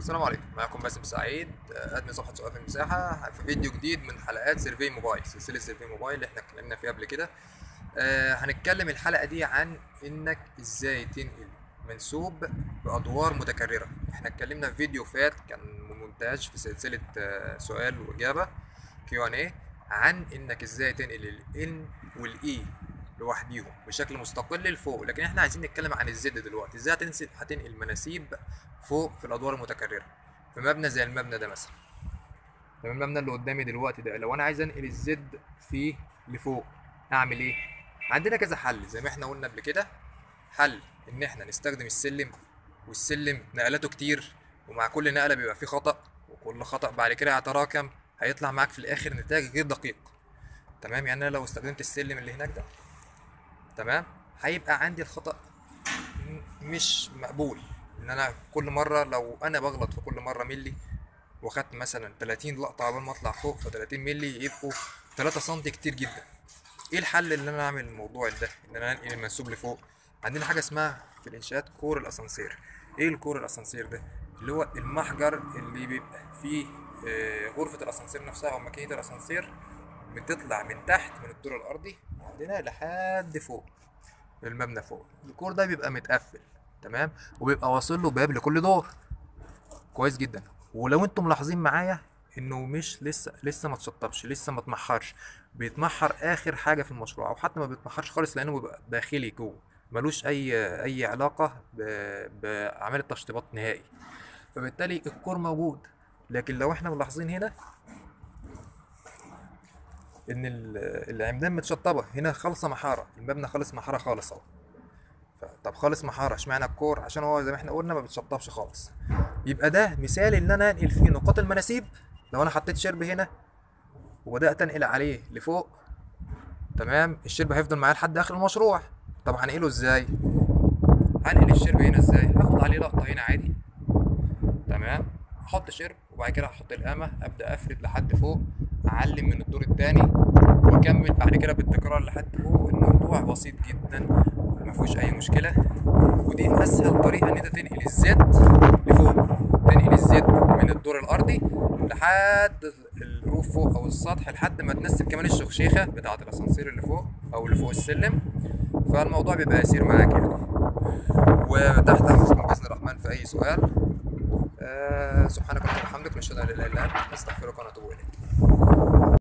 السلام عليكم معكم باسم سعيد ادمن صفحه سؤال في المساحه في فيديو جديد من حلقات سيرفي موبايل سلسله سيرفي موبايل اللي احنا اتكلمنا فيها قبل كده آه هنتكلم الحلقه دي عن انك ازاي تنقل منسوب بادوار متكرره احنا اتكلمنا في فيديو فات كان مونتاج في سلسله آه سؤال واجابه كيو ان اي عن انك ازاي تنقل الان والاي لوحديهم بشكل مستقل لفوق لكن احنا عايزين نتكلم عن الزد دلوقتي ازاي هتنسل هتنقل مناسيب فوق في الادوار المتكرره في مبنى زي المبنى ده مثلا تمام المبنى اللي قدامي دلوقتي ده لو انا عايز انقل الزد فيه لفوق اعمل ايه عندنا كذا حل زي ما احنا قلنا قبل كده حل ان احنا نستخدم السلم والسلم نقلاته كتير ومع كل نقله بيبقى فيه خطا وكل خطا بعد كده هيتراكم هيطلع معاك في الاخر نتاج غير دقيق تمام يعني انا لو استخدمت السلم اللي هناك ده تمام هيبقى عندي الخطا م- مش مقبول ان انا كل مره لو انا بغلط في كل مره ملي واخدت مثلا 30 لقطه قبل ما اطلع فوق ف 30 ملي يبقوا 3 سم كتير جدا ايه الحل ان انا اعمل الموضوع ده ان انا انقل المنسوب لفوق عندنا حاجه اسمها في الانشاءات كور الاسانسير ايه الكور الاسانسير ده اللي هو المحجر اللي بيبقى فيه آه، غرفه الاسانسير نفسها او ماكينه الاسانسير بتطلع من تحت من الدور الارضي عندنا لحد فوق المبنى فوق الكور ده بيبقى متقفل تمام وبيبقى واصل له باب لكل دور كويس جدا ولو انتم ملاحظين معايا انه مش لسه لسه ما اتشطبش لسه ما اتمحرش بيتمحر اخر حاجه في المشروع او حتى ما بيتمحرش خالص لانه بيبقى داخلي جوه ملوش اي اي علاقه ب- بعمليه تشطيبات نهائي فبالتالي الكور موجود لكن لو احنا ملاحظين هنا ان ال- العمدان متشطبه هنا خالصه محاره المبنى خالص محاره خالص اهو ف- طب خالص محاره اشمعنى الكور عشان هو زي ما احنا قلنا ما بيتشطبش خالص يبقى ده مثال ان انا انقل فيه نقاط المناسيب لو انا حطيت شرب هنا وبدات انقل عليه لفوق تمام الشرب هيفضل معايا لحد اخر المشروع طب هنقله ازاي هنقل الشرب هنا ازاي هاخد عليه لقطه هنا عادي تمام احط شرب وبعد كده احط القامه ابدا افرد لحد فوق اعلم من الدور الثاني واكمل بعد كده بالتكرار لحد فوق الموضوع بسيط جدا ما فيهوش اي مشكله ودي اسهل طريقه ان انت تنقل الزيت لفوق تنقل الزيت من الدور الارضي لحد الروف فوق او السطح لحد ما تنزل كمان الشخشيخه بتاعه الاسانسير اللي فوق او اللي فوق السلم فالموضوع بيبقى يسير معاك يعني وتحت امركم باذن الرحمن في اي سؤال آه سبحانك اللهم وبحمدك نشهد ان لا اله الا انت نستغفرك ونتوب اليك